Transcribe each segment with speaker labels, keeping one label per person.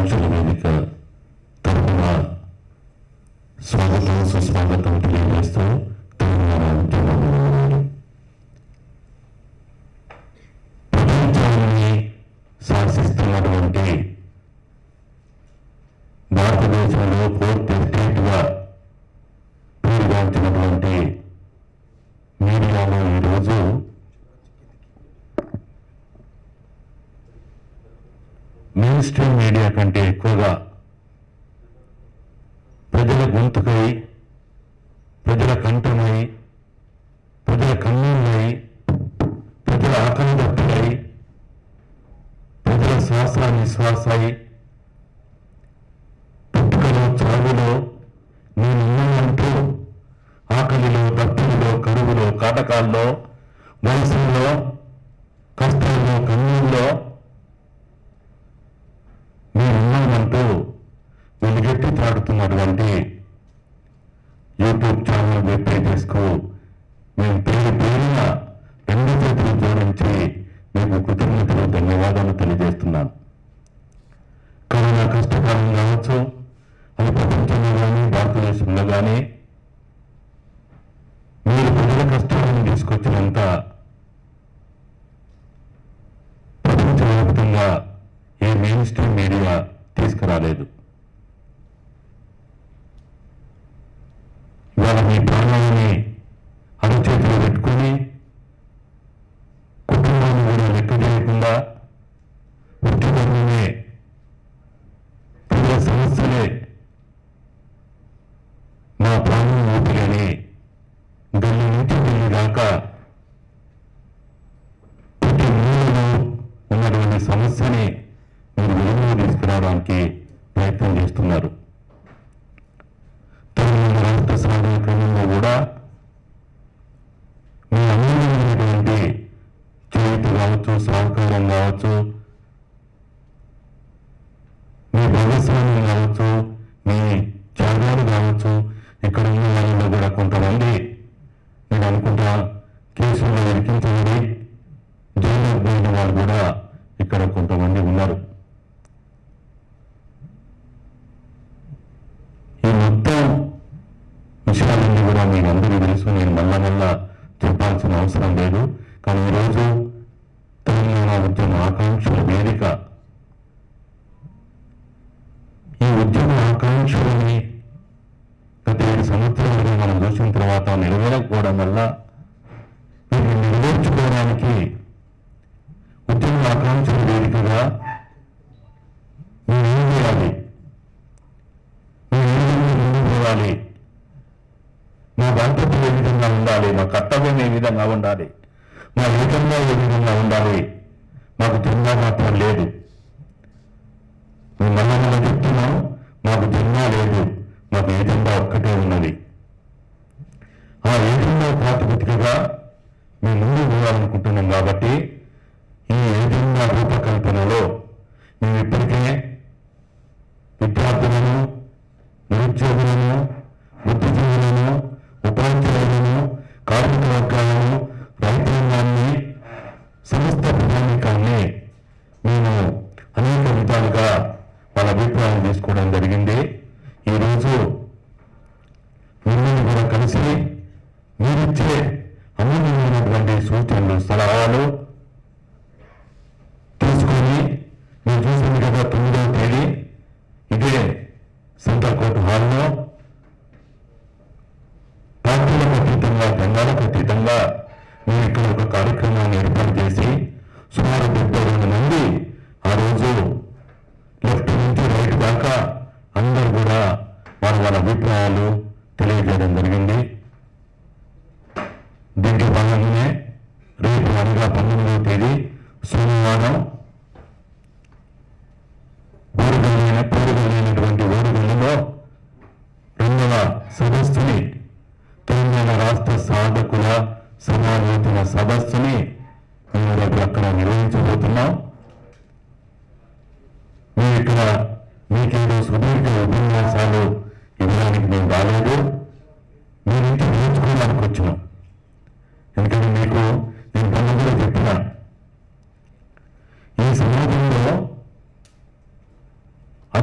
Speaker 1: ఆకాంక్షల వేదిక తరఫున స్వాగతం సుస్వాగతం తెలియజేస్తూ తెలంగాణ ఉద్యమం ప్రపంచాన్ని శాసిస్తున్నటువంటి భారతదేశంలో ఫోర్త్ ఎస్టేట్గా పేరుగాంచినటువంటి మీడియాలో ఈరోజు మెయిన్ స్ట్రీమ్ మీడియా కంటే ఎక్కువగా ప్రజల గొంతుకై ప్రజల కంఠమై ప్రజల కన్నీళ్ళై ప్రజల ఆకలిదప్పులై ప్రజల శ్వాస నిశ్వాసై పుట్టుకలో చావులో నేనున్నానంటూ ఆకలిలో దప్పులలో కరువులో కాటకాల్లో వయసులో కష్టాల్లో కన్నీళ్ళలో మీరున్నామంటూ వెలుగెట్టి చాటుతున్నటువంటి యూట్యూబ్ ఛానల్ వెబ్ పేజెస్కు మేము పేరు పేరున రెండు చేతులు జోడించి మీకు కృతజ్ఞతలు ధన్యవాదాలు తెలియజేస్తున్నాను కరోనా కష్టకాలం కావచ్చు అది ప్రపంచంలో కానీ భారతదేశంలో కానీ మీరు ప్రజల కష్టాలను తీసుకొచ్చినంత ప్రపంచవ్యాప్తంగా ఏ మెయిన్ స్ట్రీమ్ మీడియా తీసుకురాలేదు ఇవాళ మీ ప్రాణాలని అరచేతిలో పెట్టుకుని కుటుంబాన్ని కూడా లెక్క చేయకుండా ఉద్యోగమే ప్రజల సమస్యలే మా ప్రాణం ఊపిరని గల్లి నుంచి గల్లి దాకా ప్రతి మూలలో ఉన్నటువంటి సమస్యని మీరు వెలుగులో తీసుకురావడానికి ప్రయత్నం చేస్తున్నారు తెలంగాణ రాష్ట్ర సాధన క్రమంలో కూడా మీ అమూల్యమైనటువంటి చేతి కావచ్చు సహకారం కావచ్చు మీ భాగస్వామ్యం కావచ్చు మీ త్యాగాలు కావచ్చు ఇక్కడ ఉన్న వాళ్ళలో కూడా కొంతమంది నేను అనుకుంటా కేసుల్లో ఇరికించబడి జైలు పోయిన వాళ్ళు కూడా ఇక్కడ కొంతమంది ఉన్నారు ఈ మొత్తం విషయాలన్నీ కూడా మీకు అందరికీ తెలుసు నేను మళ్ళా మళ్ళా చెప్పాల్సిన అవసరం లేదు కానీ ఈరోజు తెలంగాణ ఉద్యమ ఆకాంక్షల వేదిక ఈ ఉద్యమ ఆకాంక్షలని గత ఏడు సంవత్సరాలుగా మనం చూసిన తర్వాత నెరవేరకపోవడం వల్ల వీటిని నెరవేర్చుకోవడానికి ఉద్యమ ఆకాంక్షల వేదికగా మేము ఏం చేయాలి మేము ఏ విధంగా ముందుకు పోవాలి మా బాధ్యత ఏ విధంగా ఉండాలి మా కర్తవ్యం ఏ విధంగా ఉండాలి మా ఏకంగా ఏ విధంగా ఉండాలి మాకు జెండా మాత్రం లేదు మేము మళ్ళా మళ్ళా చెప్తున్నాం మాకు జెండా లేదు మాకు ఏజెండా ఒక్కటే ఉన్నది ఆ ఏజెండా ప్రాతిపదికగా మేము ముందుకు పోవాలనుకుంటున్నాం కాబట్టి ఈ ఏజెండా రూపకల్పనలో మేము ఇప్పటికే విద్యార్థులను నిరుద్యోగులను బుద్ధిజీవులను ఉపాధ్యాయులను కార్మిక వర్గాలను రైతాంగాన్ని సమస్త ప్రజానికాన్ని మేము అనేక విధాలుగా వాళ్ళ అభిప్రాయం తీసుకోవడం జరిగింది ఈరోజు మిమ్మల్ని కూడా కలిసి మీరిచ్చే అమూల్యమైనటువంటి సూచనలు సలహాలు తీసుకొని మీరు చూసింది కదా తొమ్మిదవ తేదీ ఇదే సెంట్రల్ కోర్టు హాల్లో పార్టీలకు అతీతంగా జెండాలకు అతీతంగా మేము ఇక్కడ ఒక కార్యక్రమాన్ని ఏర్పాటు చేసి సుమారు డెబ్బై రెండు మంది ఆ రోజు లెఫ్ట్ నుంచి రైట్ దాకా అందరూ కూడా వారి వాళ్ళ అభిప్రాయాలు తెలియజేయడం జరిగింది దీంట్లో భాగంగానే రేపు అనగా పంతొమ్మిదవ తేదీ సోమవారం ఓరుగల్లైన పేరుగల్లైనటువంటి ఓరుగల్లులో రెండవ సదస్సుని తెలంగాణ రాష్ట్ర సాధకుల సమాలోచన సదస్సుని మేము రేపు అక్కడ నిర్వహించబోతున్నాం మేము ఇక్కడ మీకేదో సుదీర్ఘ ఉపన్యాసాలు ఇవ్వడానికి మేము రాలేదు మీ నుంచి నేర్చుకోవడానికి వచ్చినాం ఎందుకంటే మీకు నేను మొన్న కూడా చెప్పిన ఈ సమాజంలో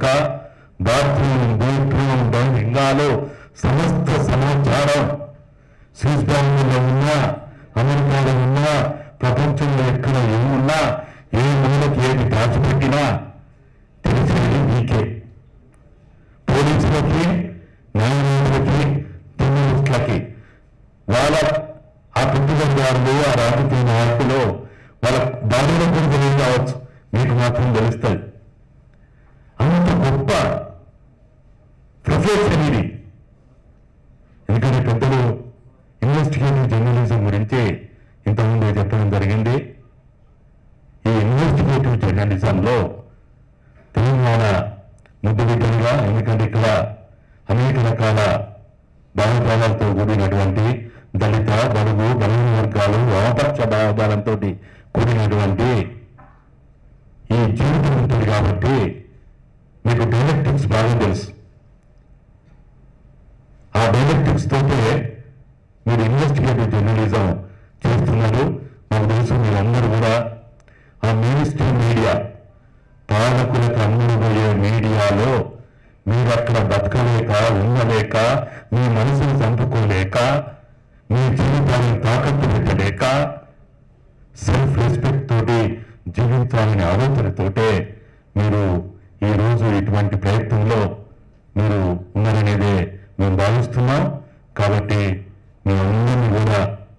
Speaker 1: యొక్క బాత్రూమ్ బెడ్రూమ్ లింగాలు సమస్త సమాచారం స్విట్జర్లాండ్లో ఉన్నా అమెరికాలో ఉన్నా ప్రపంచంలో ఎక్కడ ఏమున్నా ఏ మూలకి ఏది దాచిపెట్టినా తెలిసేది మీకే పోలీసులకి న్యాయమూర్తులకి జర్నలిస్టులకి వాళ్ళ ఆ పెట్టుబడిదారులు ఆ రాజకీయ నాయకులు వాళ్ళ బాధ్యత కూడా తెలియదు కావచ్చు మీకు మాత్రం తెలుస్తుంది అంత గొప్ప ప్రొఫెషన్ ఇది ఎందుకంటే పెద్దలు ఇన్వెస్టిగేటివ్ జర్నలిజం గురించి ఇంతకుముందు చెప్పడం జరిగింది ఈ ఇన్వెస్టిగేటివ్ జర్నలిజంలో తెలంగాణ ముద్దుబిడ్డలుగా ఎందుకంటే ఇక్కడ అనేక రకాల భావజాలాలతో కూడినటువంటి దళిత బడుగు బలహీన వర్గాలు వామపక్ష భావజాలంతో కూడినటువంటి ఈ జీవితం ఉంటుంది కాబట్టి మీకు డైలెక్టిక్స్ బాగా తెలుసు ఆ డైలెక్టిక్స్ తోటే మీరు ఇన్వెస్టిగేటివ్ జర్నలిజం చేస్తున్నారు మాకు తెలుసు మీరందరూ కూడా ఆ మెయిన్ స్ట్రీమ్ మీడియా పాలకులకు అమ్ముడుపోయే మీడియాలో మీరు అక్కడ బతకలేక ఉండలేక మీ మనసును చంపుకోలేక మీ జీవితాన్ని తాకట్టు పెట్టలేక సెల్ఫ్ రెస్పెక్ట్ తోటి జీవించాలనే ఆలోచనతోటే మీరు ఈ రోజు ఇటువంటి ప్రయత్నంలో మీరు ఉన్నారనేదే మేము భావిస్తున్నాం కాబట్టి మీ అందరినీ కూడా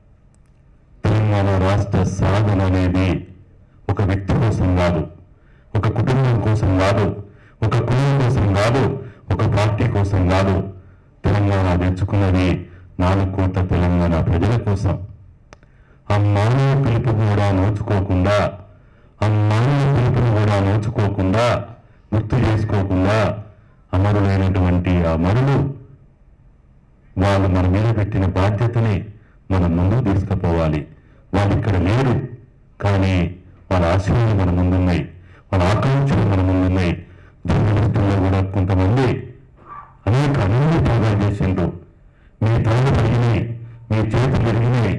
Speaker 1: తెలంగాణ రాష్ట్ర సాధన అనేది ఒక వ్యక్తి కోసం కాదు ఒక కుటుంబం కోసం కాదు ఒక కులం కోసం కాదు ఒక పార్టీ కోసం కాదు తెలంగాణ తెచ్చుకున్నది నాలుగు కోట్ల తెలంగాణ ప్రజల కోసం ఆ మానవ పిలుపు కూడా నోచుకోకుండా ఆ మానవ పిలుపును కూడా నోచుకోకుండా గుర్తు చేసుకోకుండా అమరులైనటువంటి ఆ మరులు వాళ్ళు మన మీద పెట్టిన బాధ్యతని మనం ముందుకు తీసుకుపోవాలి వాళ్ళు ఇక్కడ లేరు కానీ వాళ్ళ ఆశయాలు మన ముందున్నాయి వాళ్ళ ఆకాంక్షలు మన ముందున్నాయి జర్నలిస్టుల్లో కూడా కొంతమంది అనేక అన్ని త్యాగాలు చేసిండ్రు మీ తలలు పెరిగినాయి మీ చేతులు పెరిగినాయి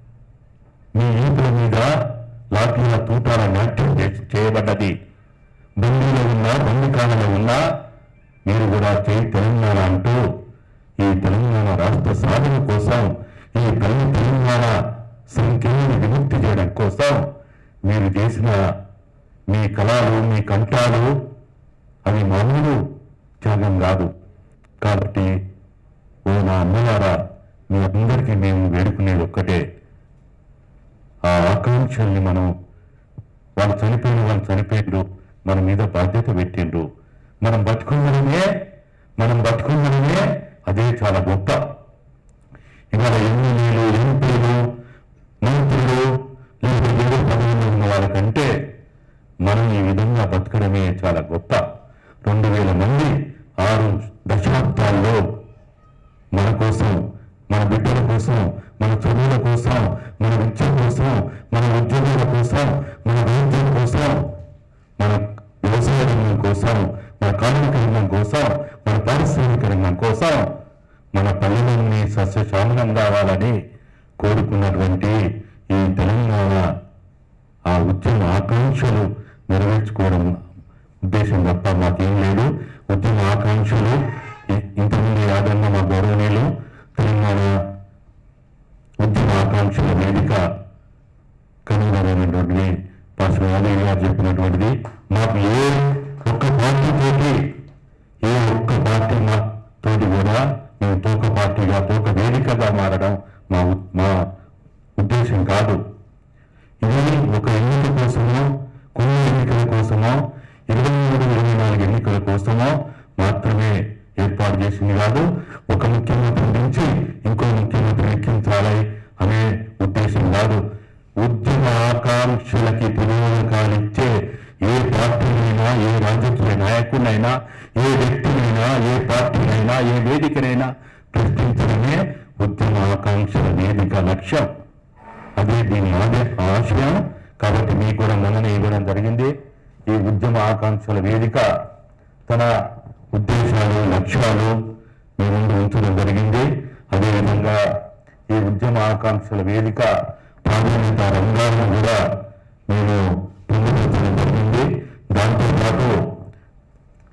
Speaker 1: మీ ఈపుల మీద లాఠీల తూటాల నాట్యం చే- చేయబడ్డది బందీలో ఉన్నా బందికాలలో ఉన్నా మీరు కూడా చేయి తెలంగాణ అంటూ ఈ తెలంగాణ రాష్ట్ర సాధన కోసం ఈ తల్లి తెలంగాణ సంఖ్యని విముక్తి చేయడం కోసం మీరు చేసిన మీ కళలు మీ కంఠాలు అవి మామూలు త్యాగం కాదు కాబట్టి ఓ నా అమ్మలారా మీ అందరికీ మేము వేడుకునేది ఒక్కటే ఆ ఆకాంక్షల్ని మనం వాళ్ళు చనిపోయిన వాళ్ళు చనిపోయిండ్రు మన మీద బాధ్యత పెట్టిండ్రు మనం బతుకుందనమే మనం బతుకుందనమే అదే చాలా గొప్ప ఇవాళ ఎమ్మెల్యేలు ఎంపీలు మంత్రులు లేదా ఏదో పదవులు ఉన్న వాళ్ళకంటే మనం ఈ విధంగా బతకడమే చాలా గొప్ప రెండు వేల మంది ఆరు దశాబ్దాల్లో మన కోసం మన బిడ్డల కోసం మన చదువుల కోసం మన విద్య కోసం మన ఉద్యోగాల కోసం మన వైద్యం కోసం మన వ్యవసాయ రంగం కోసం మన కార్మిక రంగం కోసం మన పారిశ్రామిక రంగం కోసం మన పల్లెలన్నీ సస్యశ్యామలం కావాలని కోరుకున్నటువంటి ఈ తెలంగాణ ఆ ఉద్యమ ఆకాంక్షలు నెరవేర్చుకోవడం ఉద్దేశం తప్ప మాకేం లేదు ఉద్యమ ఆకాంక్షలు ఇ- ఇంతకుముందు యాదన్న మా గౌరవనీయులు తెలంగాణ ఉద్యమ ఆకాంక్షల వేదిక కనుగొనైనటువంటిది పాస్టర్ యాదయ్య గారు చెప్పినటువంటిది మాకు ఏ ఒక్క పార్టీ తోటి ఏ ఒక్క పార్టీ మా తోటి కూడా మేము తోక పార్టీగా తోక వేదికగా మారడం మా ఉ- మా ఉద్దేశం కాదు ఇది ఒక ఎన్నిక కోసమో కొన్ని ఎన్నికల కోసమో ఇరవై మూడు ఇరవై నాలుగు ఎన్నికల కోసమో మాత్రమే ఏర్పాటు చేసింది కాదు ఒక ముఖ్యమంత్రి నుంచి ఇంకో ముఖ్యమంత్రి ఎక్కించాలి అనే ఉద్దేశం కాదు ఉద్యమ ఆకాంక్షలకి పురోగకాలిచ్చే ఏ పార్టీనైనా ఏ రాజకీయ నాయకునైనా ఏ వ్యక్తినైనా ఏ పార్టీనైనా ఏ వేదికనైనా ప్రశ్నించడమే ఉద్యమ ఆకాంక్షల వేదిక లక్ష్యం అదే దీని ఆద- ఆశయం కాబట్టి మీకు కూడా మొన్ననే ఇవ్వడం జరిగింది ఈ ఉద్యమ ఆకాంక్షల వేదిక తన ఉద్దేశాలు లక్ష్యాలు మీ ముందు ఉంచడం జరిగింది అదేవిధంగా ఈ ఉద్యమ ఆకాంక్షల వేదిక ప్రాధాన్యత రంగాలను కూడా మేము పొందుపరచడం జరిగింది దాంతోపాటు ఉద్యమ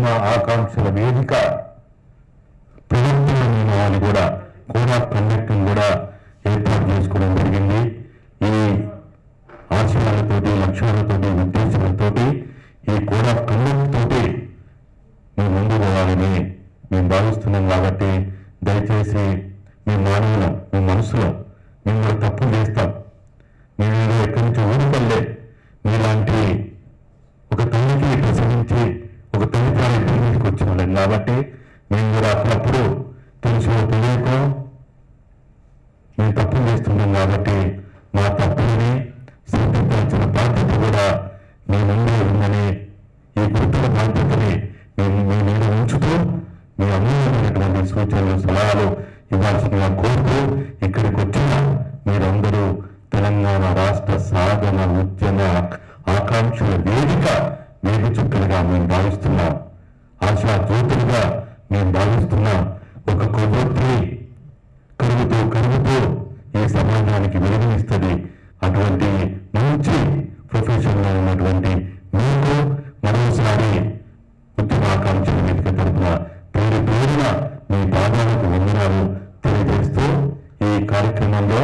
Speaker 1: ఉద్యమ ఆకాంక్షల వేదిక ప్రవర్తన నియమావళి కూడా కోడ్ ఆఫ్ కండక్ట్ కూడా ఏర్పాటు చేసుకోవడం జరిగింది ఈ ఆశయాలతోటి లక్ష్యాలతోటి ఉద్దేశాలతోటి ఈ కోడ్ ఆఫ్ కండక్ట్ తోటి మేము ముందు పోవాలని మేము భావిస్తున్నాం కాబట్టి దయచేసి మీ మానవులం మీ మనసులో మేము కూడా తప్పులు చేస్తాం మేము ఏదో ఎక్కడి నుంచి ఊరుకోలే మీలాంటి ఒక తల్లికి ప్రసవించి ఒక తల్లి ప్రాణి భూమికి వచ్చిన వాళ్ళం కాబట్టి మేము కూడా అప్పుడప్పుడు తెలుసో తెలియకో మేము తప్పులు చేస్తున్నాం కాబట్టి మా తప్పులని సరిదిద్దాల్సిన బాధ్యత కూడా మీ ముందే ఉందని ఈ గుర్తుల బాధ్యతని మేము మీ మీద ఉంచుతూ మీ అమూల్యమైనటువంటి సూచనలు సలహాలు ఇవ్వాల్సిందిగా కోరుతూ ఇక్కడికి వచ్చిన మీరందరూ తెలంగాణ రాష్ట్ర సాధన ఉద్యమ ఆకాంక్షల వేదిక వేగు చుక్కలుగా మేము భావిస్తున్నాం ఆశా జ్యోతులుగా మేము భావిస్తున్నాం ఒక కొవ్వొత్తి కరుగుతూ కరుగుతూ ఈ సమాజానికి వెలుగునిస్తుంది అటువంటి మంచి ప్రొఫెషన్ లో ఉన్నటువంటి మీకు మరోసారి ఉద్యమాకాంక్షల వేదిక తరపున పేరు పేరున మీ బాధాలకు వందనాలు తెలియజేస్తూ ఈ కార్యక్రమంలో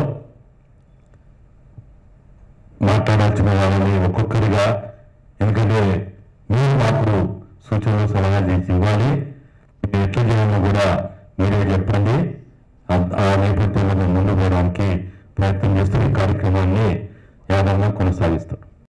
Speaker 1: మాట్లాడాల్సిన వాళ్ళని ఒక్కొక్కరిగా ఎందుకంటే మీరు మాకు సూచనలు సలహాలు చేసి ఇవ్వాలి మీరు ఎట్లా చేయాలో కూడా మీరే చెప్పండి ఆ- ఆ నేపథ్యంలో